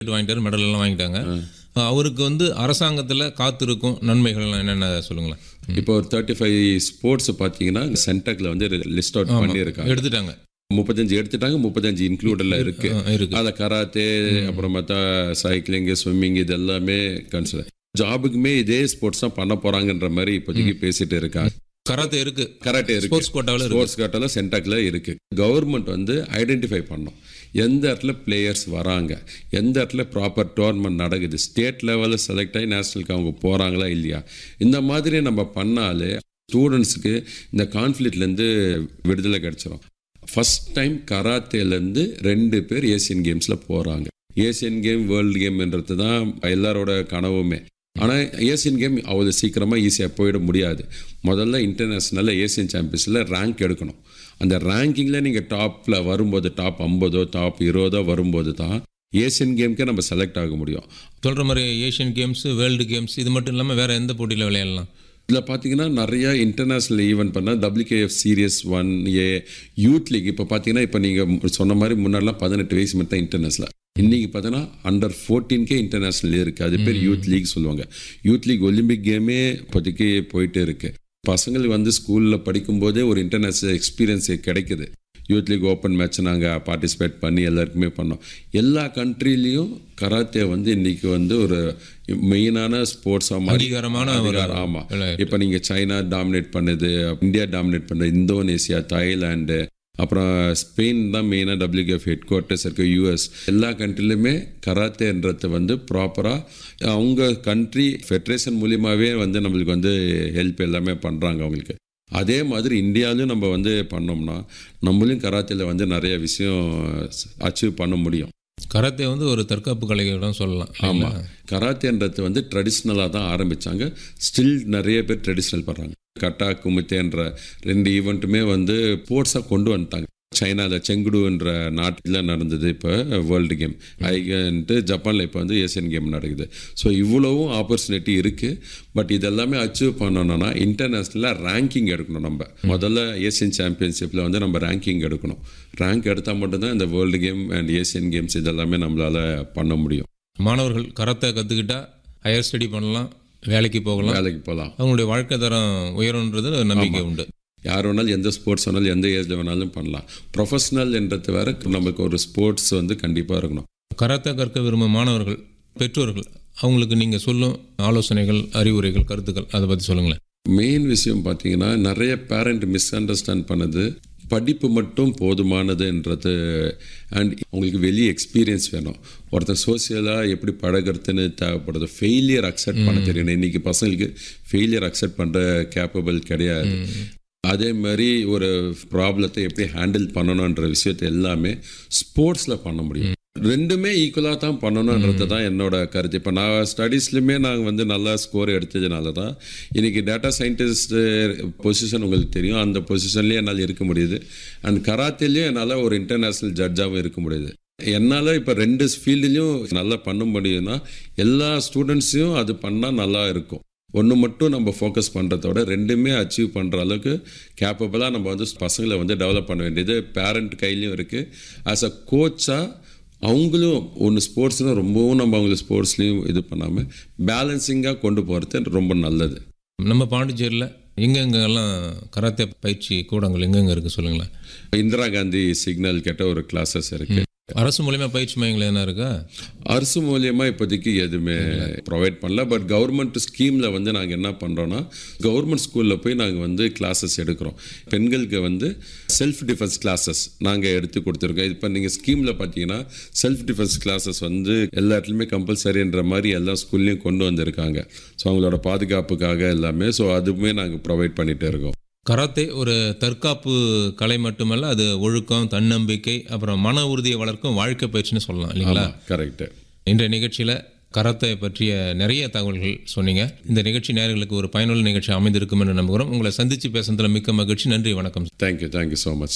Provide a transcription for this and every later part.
வாங்கிட்டாரு மெடல் எல்லாம் வாங்கிட்டாங்க அவருக்கு வந்து அரசாங்கத்தில் காத்திருக்கும் நன்மைகள் என்னென்ன சொல்லுங்களேன் இப்போ ஒரு தேர்ட்டி ஃபைவ் ஸ்போர்ட்ஸ் பார்த்தீங்கன்னா சென்டெக்ல வந்து லிஸ்ட் அவுட் பண்ணியிருக்காங்க எடுத்துட்டாங்க முப்பத்தஞ்சு எடுத்துட்டாங்க முப்பத்தஞ்சு இன்க்ளூடட்ல இருக்கு ஆ, இருக்கு அதில் கராத்தே அப்புறம் மற்ற சைக்கிளிங் ஸ்விம்மிங் இது எல்லாமே கன்சிடர் ஜாபுக்குமே இதே ஸ்போர்ட்ஸ் தான் பண்ண போறாங்கன்ற மாதிரி இப்போதைக்கு பேசிட்டு இருக்காங்க கராத்தே இருக்கு கராட்டே இருக்கு ஸ்போர்ட்ஸ் கோட்டாவில் இருக்கு ஸ்போர்ட்ஸ் காட்டால சென்டாக்ல இருக்கு கவர்மெண்ட் வந்து ஐடென்டிஃபை பண்ணோம் எந்த இடத்துல பிளேயர்ஸ் வராங்க எந்த இடத்துல ப்ராப்பர் டோர்னமெண்ட் நடக்குது ஸ்டேட் லெவலில் செலக்ட் ஆகி நேஷனலுக்கு அவங்க போகிறாங்களா இல்லையா இந்த மாதிரி நம்ம பண்ணாலே ஸ்டூடெண்ட்ஸுக்கு இந்த கான்ஃப்ளிக்ட்லேருந்து விடுதலை கிடைச்சிரும் ஃபஸ்ட் டைம் கராத்தேலேருந்து ரெண்டு பேர் ஏசியன் கேம்ஸில் போகிறாங்க ஏசியன் கேம் வேர்ல்டு கேம்ன்றது தான் எல்லாரோட கனவுமே ஆனால் ஏசியன் கேம் அவ்வளோ சீக்கிரமாக ஈஸியாக போயிட முடியாது முதல்ல இன்டர்நேஷ்னலில் ஏசியன் சாம்பியன்ஸில் ரேங்க் எடுக்கணும் அந்த ரேங்கிங்கில் நீங்கள் டாப்பில் வரும்போது டாப் ஐம்பதோ டாப் இருபதோ வரும்போது தான் ஏசியன் கேம்க்கே நம்ம செலக்ட் ஆக முடியும் சொல்கிற மாதிரி ஏஷியன் கேம்ஸ் வேர்ல்டு கேம்ஸ் இது மட்டும் இல்லாமல் வேற எந்த போட்டியில் விளையாடலாம் இதில் பார்த்தீங்கன்னா நிறைய இன்டர்நேஷ்னல் ஈவெண்ட் பண்ணால் WKF series one A youth league இப்போ பார்த்தீங்கன்னா இப்போ நீங்கள் சொன்ன மாதிரி முன்னாடிலாம் பதினெட்டு வயசு மட்டும் தான் இன்டர்நேஷ்னல் இன்னைக்கு பார்த்தீங்கன்னா அண்டர் ஃபோர்டீன்கே இன்டர்நேஷ்னல் இருக்குது அது பேர் யூத் லீக் சொல்லுவாங்க யூத் லீக் ஒலிம்பிக் கேமே இப்போதைக்கு போயிட்டு இருக்கு பசங்களுக்கு வந்து ஸ்கூலில் படிக்கும்போதே ஒரு இன்டர்நேஷ்னல் எக்ஸ்பீரியன்ஸ் கிடைக்குது யூத் லீக் ஓப்பன் மேட்ச் நாங்கள் பார்ட்டிசிபேட் பண்ணி எல்லாருக்குமே பண்ணோம் எல்லா கண்ட்ரிலையும் கராத்தே வந்து இன்னைக்கு வந்து ஒரு மெயினான ஸ்போர்ட்ஸாக மாதிரி அங்கீகாரமான ஒரு அதிகாரம், ஆமா விளையாட்டு. இப்போ நீங்கள் சைனா டாமினேட் பண்ணுது இந்தியா டாமினேட் பண்ணுது இந்தோனேசியா தாய்லாந்து அப்புறம் ஸ்பெயின் தான் மெயினாக டபிள்யூகேஎஃப் ஹெட் குவார்ட்டர்ஸ் இருக்கு யூஎஸ் எல்லா கண்ட்ரிலுமே கராத்தேன்றது வந்து ப்ராப்பராக அவங்க கண்ட்ரி ஃபெடரேஷன் மூலியமாகவே வந்து நம்மளுக்கு வந்து ஹெல்ப் எல்லாமே பண்ணுறாங்க அவங்களுக்கு அதே மாதிரி இந்தியாவிலும் நம்ம வந்து பண்ணோம்னா நம்மளையும் கராத்தேல வந்து நிறைய விஷயம் அச்சீவ் பண்ண முடியும் கராத்தே வந்து ஒரு தற்காப்பு கலைகளும் சொல்லலாம் ஆமாம் கராத்தேன்றது வந்து ட்ரெடிஷ்னலாக தான் ஆரம்பித்தாங்க ஸ்டில் நிறைய பேர் ட்ரெடிஷ்னல் பண்ணுறாங்க கட்டா குமித்தேன்ற ரெண்டு ஈவெண்ட்டுமே வந்து ஸ்போர்ட்ஸாக கொண்டு வந்துட்டாங்க சைனாவில் செங்குடுன்ற நாட்டில் நடந்தது இப்போ வேர்ல்டு கேம் ஐகன்ட்டு ஜப்பானில் இப்போ வந்து ஏசியன் கேம் நடக்குது ஸோ இவ்வளவும் ஆப்பர்ச்சுனிட்டி இருக்குது பட் இதெல்லாமே அச்சீவ் பண்ணணும்னா இன்டர்நேஷ்னலாக ரேங்கிங் எடுக்கணும் நம்ம முதல்ல ஏசியன் சாம்பியன்ஷிப்பில் வந்து நம்ம ரேங்கிங் எடுக்கணும் ரேங்க் எடுத்தால் மட்டும்தான் இந்த world game and Asian games இதெல்லாமே நம்மளால் பண்ண முடியும் மாணவர்கள் கராத்தே கற்றுக்கிட்டா ஹையர் ஸ்டடி பண்ணலாம் வேலைக்கு போகலாம் வேலைக்கு போகலாம் அவங்களுடைய வாழ்க்கை தரம் உயரும்ன்றது நம்பிக்கை உண்டு யார் வேணாலும் எந்த ஸ்போர்ட்ஸ் வேணாலும் எந்த ஏஜில் வேணாலும் பண்ணலாம் ப்ரொஃபஷனல் என்றது வேற நமக்கு ஒரு ஸ்போர்ட்ஸ் வந்து கண்டிப்பாக இருக்கணும் கராத்தே கற்க விரும்பும் மாணவர்கள் பெற்றோர்கள் அவங்களுக்கு நீங்கள் சொல்லும் ஆலோசனைகள் அறிவுரைகள் கருத்துக்கள் அதை பற்றி சொல்லுங்களேன் மெயின் விஷயம் பார்த்தீங்கன்னா நிறைய பேரண்ட் மிஸ் அண்டர்ஸ்டாண்ட் பண்ணது படிப்பு மட்டும் போதுமானதுன்றது அண்ட் உங்களுக்கு வெளியே எக்ஸ்பீரியன்ஸ் வேணும் ஒருத்தர் சோசியலாக எப்படி பழகிறதுன்னு தேவைப்படுது ஃபெயிலியர் அக்செப்ட் பண்ண தெரியணும் இன்னைக்கு பசங்களுக்கு ஃபெயிலியர் அக்செப்ட் பண்ணுற கேப்பபிள் கிடையாது அதே மாதிரி ஒரு ப்ராப்ளத்தை எப்படி ஹேண்டில் பண்ணணுன்ற விஷயத்தை எல்லாமே ஸ்போர்ட்ஸில் பண்ண முடியும் ரெண்டுமே ஈக்குவலாக தான் பண்ணணுன்றது தான் என்னோட கருத்து இப்போ நான் ஸ்டடீஸ்லையுமே நாங்கள் வந்து நல்லா ஸ்கோர் எடுத்ததுனால தான் இன்றைக்கி டேட்டா சயின்டிஸ்ட் பொசிஷன் உங்களுக்கு தெரியும் அந்த பொசிஷன்லேயே என்னால் இருக்க முடியுது அண்ட் கராத்தேலேயும் என்னால் ஒரு இன்டர்நேஷ்னல் ஜட்ஜாகவும் இருக்க முடியுது என்னால் இப்போ ரெண்டு ஃபீல்டுலேயும் நல்லா பண்ண முடியும்னா எல்லா ஸ்டூடெண்ட்ஸையும் அது பண்ணால் நல்லா இருக்கும் ஒன்று மட்டும் நம்ம ஃபோக்கஸ் பண்ணுறதோட ரெண்டுமே அச்சீவ் பண்ணுற அளவுக்கு கேப்பபிளாக நம்ம வந்து பசங்களை வந்து டெவலப் பண்ண வேண்டியது பேரண்ட் கையிலையும் இருக்குது ஆஸ் அ கோச்சாக அவங்களும் ஒன்று ஸ்போர்ட்ஸ்னால் ரொம்பவும் நம்ம அவங்கள ஸ்போர்ட்ஸ்லேயும் இது பண்ணாமல் பேலன்சிங்காக கொண்டு போகிறது ரொம்ப நல்லது நம்ம பாண்டிச்சேரியில் எங்கெங்கெல்லாம் கராத்தே பயிற்சி கூடங்கள் எங்கெங்க இருக்குது சொல்லுங்களேன் இந்திரா காந்தி சிக்னல் கேட்ட ஒரு கிளாஸஸ் இருக்குது அரசு மூலியமா பயிற்சி மையங்கள் என்ன இருக்கா அரசு மூலியமா இப்போதைக்கு எதுவுமே ப்ரொவைட் பண்ணல பட் கவர்மெண்ட் ஸ்கீமில் வந்து நாங்கள் என்ன பண்ணுறோன்னா கவர்மெண்ட் ஸ்கூலில் போய் நாங்கள் வந்து கிளாஸஸ் எடுக்கிறோம் பெண்களுக்கு வந்து செல்ஃப் டிஃபென்ஸ் கிளாஸஸ் நாங்கள் எடுத்து கொடுத்துருக்கோம் இப்போ நீங்கள் ஸ்கீமில் பார்த்தீங்கன்னா செல்ஃப் டிஃபென்ஸ் கிளாஸஸ் வந்து எல்லா இடத்துலையுமே கம்பல்சரின்ற மாதிரி எல்லா ஸ்கூல்லையும் கொண்டு வந்திருக்காங்க ஸோ அவங்களோட பாதுகாப்புக்காக எல்லாமே ஸோ அதுவுமே நாங்கள் ப்ரொவைட் பண்ணிகிட்டே இருக்கோம் கராத்தே ஒரு தற்காப்பு கலை மட்டுமல்ல அது ஒழுக்கம் தன்னம்பிக்கை அப்புறம் மன உறுதியை வளர்க்கும் வாழ்க்கை பயிற்சின்னு சொல்லலாம் இல்லைங்களா கரெக்டு இன்றைய நிகழ்ச்சியில் கராத்தே பற்றிய நிறைய தகவல்கள் சொன்னீங்க இந்த நிகழ்ச்சி நேயர்களுக்கு ஒரு பயனுள்ள நிகழ்ச்சி அமைந்திருக்கும் என்று நம்புகிறோம் உங்களை சந்திச்சு பேசுனதுல மிக்க மகிழ்ச்சி நன்றி வணக்கம் thank you thank you so much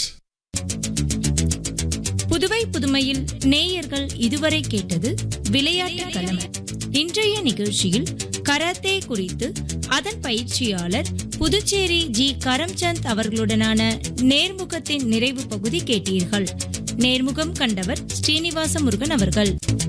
Puduvai புதுமையில் நேயர்கள் இதுவரை கேட்டது விளையாட்டு களம் இன்றைய நிகழ்ச்சியில் கராத்தே குறித்து அதன் பயிற்சியாளர் புதுச்சேரி ஜி கரம்சந்த் அவர்களுடனான நேர்முகத்தின் நிறைவு பகுதி கேட்டீர்கள் நேர்முகம் கண்டவர் ஸ்ரீனிவாச முருகன் அவர்கள்